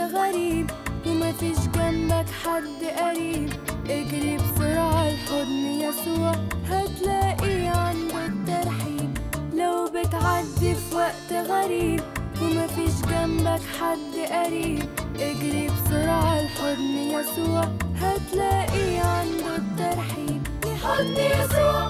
غريب ومفيش جنبك حد قريب اجري بسرعة لحضن يسوع هتلاقي عنده الترحيب لو بتعدي في وقت غريب ومفيش جنبك حد قريب اجري بسرعة لحضن يسوع هتلاقي عنده الترحيب لحضن يسوع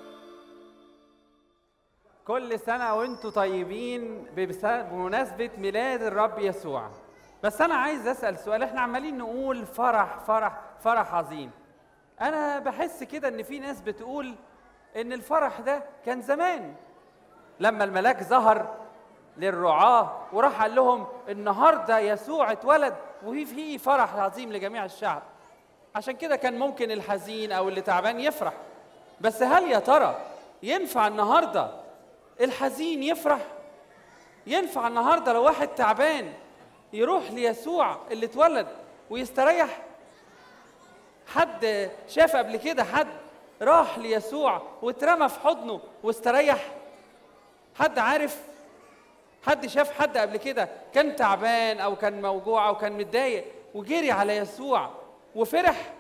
كل سنة وانتم طيبين ببس- بمناسبة ميلاد الرب يسوع بس أنا عايز أسأل سؤال احنا عمالين نقول فرح فرح فرح عظيم أنا بحس كده إن في ناس بتقول إن الفرح ده كان زمان لما الملاك ظهر للرعاة وراح قال لهم النهارده يسوع اتولد وفي في فرح عظيم لجميع الشعب عشان كده كان ممكن الحزين او اللي تعبان يفرح بس هل يا ترى ينفع النهارده الحزين يفرح ينفع النهارده لو واحد تعبان يروح ليسوع اللي اتولد ويستريح حد شاف قبل كده حد راح ليسوع واترمى في حضنه واستريح حد عارف حد شاف حد قبل كده كان تعبان او كان موجوع او كان متضايق وجري على يسوع وفرح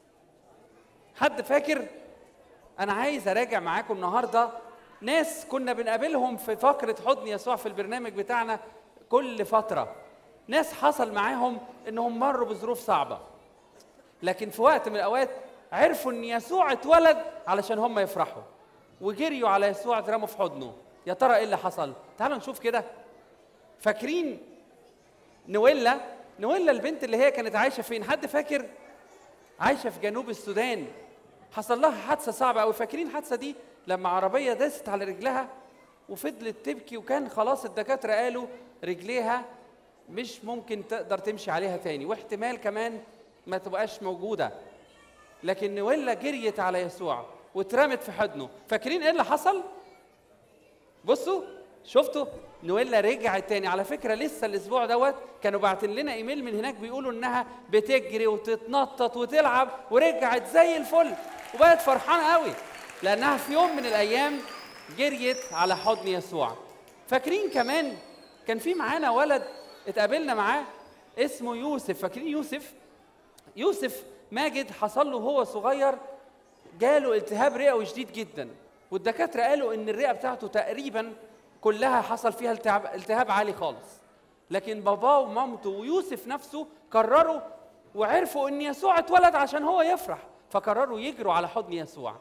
حد فاكر انا عايز اراجع معاكم النهارده ناس كنا بنقابلهم في فقره حضن يسوع في البرنامج بتاعنا كل فتره ناس حصل معاهم انهم مروا بظروف صعبه لكن في وقت من الاوقات عرفوا ان يسوع اتولد علشان هم يفرحوا وجريوا على يسوع اترموا في حضنه يا ترى ايه اللي حصل تعالوا نشوف كده فاكرين نويلا نويلا البنت اللي هي كانت عايشه فين حد فاكر عايشه في جنوب السودان حصل لها حادثه صعبه قوي فاكرين الحادثه دي لما عربيه داست على رجلها وفضلت تبكي وكان خلاص الدكاتره قالوا رجليها مش ممكن تقدر تمشي عليها تاني واحتمال كمان ما تبقاش موجوده لكن نويلا جريت على يسوع واترمت في حضنه فاكرين ايه اللي حصل بصوا شفتوا نويلا رجعت تاني على فكره لسه الاسبوع دوت كانوا باعتين لنا ايميل من هناك بيقولوا انها بتجري وتتنطط وتلعب ورجعت زي الفل وبقت فرحانه قوي لانها في يوم من الايام جريت على حضن يسوع فاكرين كمان كان في معانا ولد اتقابلنا معاه اسمه يوسف فاكرين يوسف يوسف ماجد حصل له وهو صغير جاله التهاب رئوي شديد جدا والدكاتره قالوا ان الرئه بتاعته تقريبا كلها حصل فيها التهاب, التهاب عالي خالص لكن باباه ومامته ويوسف نفسه قرروا وعرفوا ان يسوع اتولد عشان هو يفرح فقرروا يجروا على حضن يسوع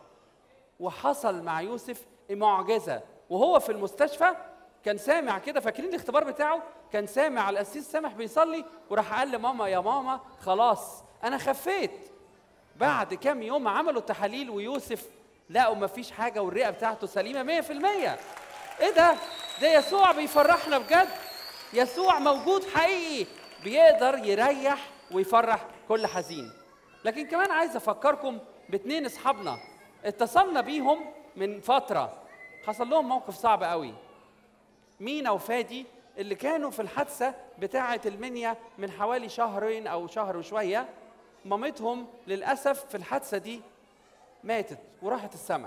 وحصل مع يوسف معجزه وهو في المستشفى كان سامع كده فاكرين الاختبار بتاعه كان سامع القسيس سامح بيصلي وراح قال لماما يا ماما خلاص انا خفيت بعد كام يوم عملوا التحاليل ويوسف لقوا مفيش حاجه والرئه بتاعته سليمه 100% ايه ده ده يسوع بيفرحنا بجد يسوع موجود حقيقي بيقدر يريح ويفرح كل حزين لكن كمان عايز افكركم باتنين اصحابنا اتصلنا بيهم من فتره حصل لهم موقف صعب قوي مينا وفادي اللي كانوا في الحادثه بتاعه المنيا من حوالي شهرين او شهر وشويه مامتهم للاسف في الحادثه دي ماتت وراحت السماء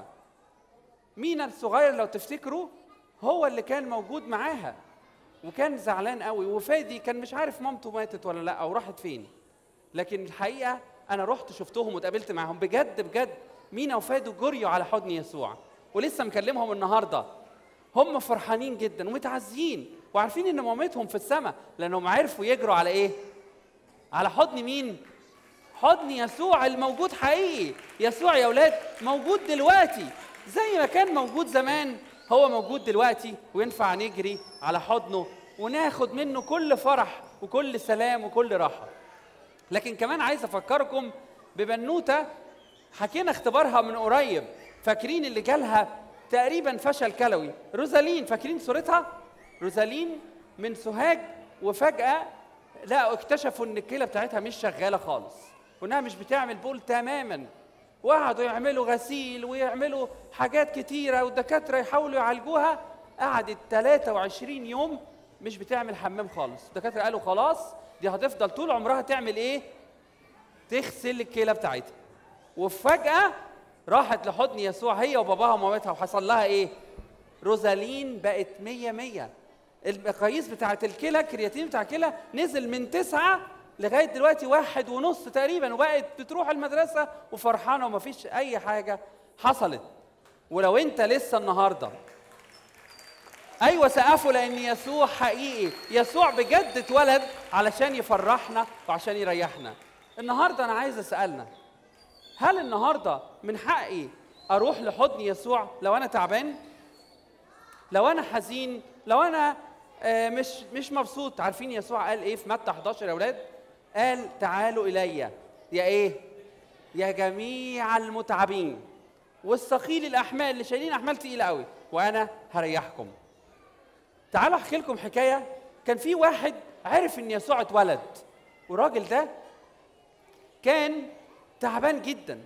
مينا الصغير لو تفتكروا هو اللي كان موجود معاها وكان زعلان قوي وفادي كان مش عارف مامته ماتت ولا لا او راحت فين لكن الحقيقه انا رحت شفتهم واتقابلت معاهم بجد بجد مينا وفادي جريوا على حضن يسوع ولسه مكلمهم النهارده هم فرحانين جدا ومتعزيين وعارفين ان مامتهم في السماء لانهم عرفوا يجروا على ايه على حضن مين حضن يسوع الموجود حقيقي يسوع يا ولاد موجود دلوقتي زي ما كان موجود زمان هو موجود دلوقتي وينفع نجري على حضنه وناخد منه كل فرح وكل سلام وكل راحه لكن كمان عايز افكركم ببنوته حكينا اختبارها من قريب فاكرين اللي جالها تقريبا فشل كلوي روزالين فاكرين صورتها روزالين من سوهاج وفجاه لا اكتشفوا ان الكلى بتاعتها مش شغاله خالص وانها مش بتعمل بول تماما وقعدوا يعملوا غسيل ويعملوا حاجات كتيره والدكاتره يحاولوا يعالجوها قعدت 23 يوم مش بتعمل حمام خالص الدكاتره قالوا خلاص دي هتفضل طول عمرها تعمل ايه تغسل الكلى بتاعتها وفجاه راحت لحضن يسوع هي وباباها ومامتها وحصل لها ايه روزالين بقت مية مية المقاييس بتاعت الكلى الكرياتين بتاع الكلى نزل من تسعة لغايه دلوقتي واحد ونص تقريبا وبقت بتروح المدرسه وفرحانه ومفيش اي حاجه حصلت ولو انت لسه النهارده ايوه سقفوا لان يسوع حقيقي يسوع بجد اتولد علشان يفرحنا وعشان يريحنا النهارده انا عايز اسالنا هل النهارده من حقي اروح لحضن يسوع لو انا تعبان لو انا حزين لو انا آه، مش مش مبسوط عارفين يسوع قال ايه في متى 11 يا اولاد قال تعالوا الي يا ايه يا جميع المتعبين والثقيل الاحمال اللي شايلين احمال تقيله قوي وانا هريحكم تعالوا احكي لكم حكايه كان في واحد عرف ان يسوع اتولد والراجل ده كان تعبان جدا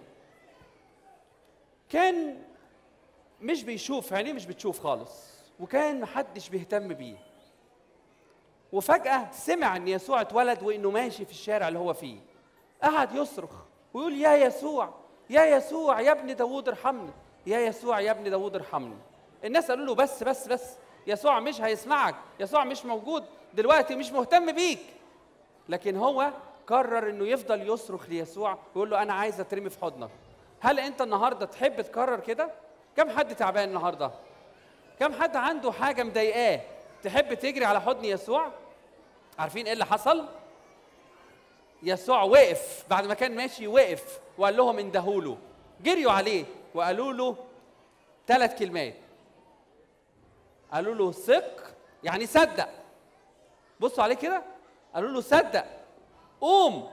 كان مش بيشوف عينيه مش بتشوف خالص وكان محدش بيهتم بيه وفجأة سمع إن يسوع اتولد وإنه ماشي في الشارع اللي هو فيه قعد يصرخ ويقول يا يسوع يا يسوع يا ابن داوود ارحمني يا يسوع يا ابن داوود ارحمني الناس قالوا له بس بس بس يسوع مش هيسمعك يسوع مش موجود دلوقتي مش مهتم بيك لكن هو قرر انه يفضل يصرخ ليسوع ويقول له انا عايز اترمي في حضنك هل انت النهارده تحب تكرر كده كم حد تعبان النهارده كم حد عنده حاجه مضايقاه تحب تجري على حضن يسوع عارفين ايه اللي حصل يسوع وقف بعد ما كان ماشي وقف وقال لهم اندهوا له جريوا عليه وقالوا له ثلاث كلمات قالوا له ثق يعني صدق بصوا عليه كده قالوا له صدق قوم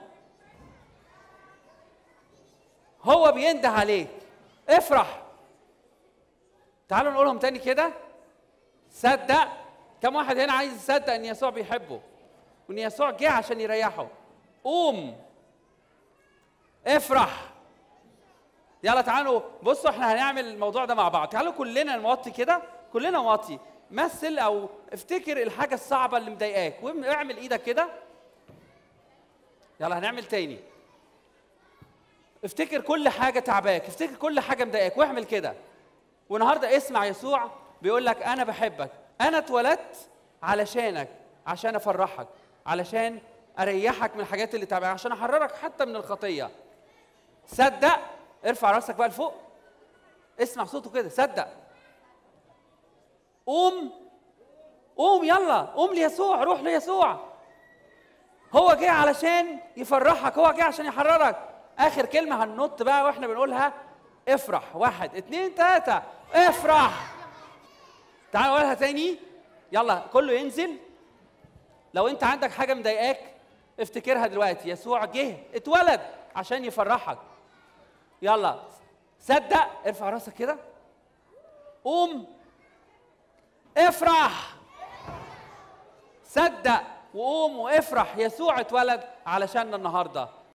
هو بينده عليك افرح تعالوا نقولهم تاني كده صدق كم واحد هنا عايز يصدق ان يسوع بيحبه وان يسوع جه عشان يريحه قوم افرح يلا تعالوا بصوا احنا هنعمل الموضوع ده مع بعض تعالوا كلنا نوطي كده كلنا نوطي مثل او افتكر الحاجه الصعبه اللي مضايقاك واعمل ايدك كده يلا هنعمل تاني افتكر كل حاجه تعباك افتكر كل حاجه مضايقاك واعمل كده والنهارده اسمع يسوع بيقول لك انا بحبك انا اتولدت علشانك عشان افرحك علشان اريحك من الحاجات اللي تعبانه عشان احررك حتى من الخطيه صدق ارفع راسك بقى لفوق اسمع صوته كده صدق قوم قوم يلا قوم ليسوع روح ليسوع هو جه علشان يفرحك هو جه عشان يحررك اخر كلمه هننط بقى واحنا بنقولها افرح واحد اتنين تلاته افرح تعال نقولها تاني يلا كله ينزل لو انت عندك حاجه مضايقاك افتكرها دلوقتي يسوع جه اتولد عشان يفرحك يلا صدق ارفع راسك كده قوم افرح صدق وقوم وافرح يسوع اتولد علشان النهارده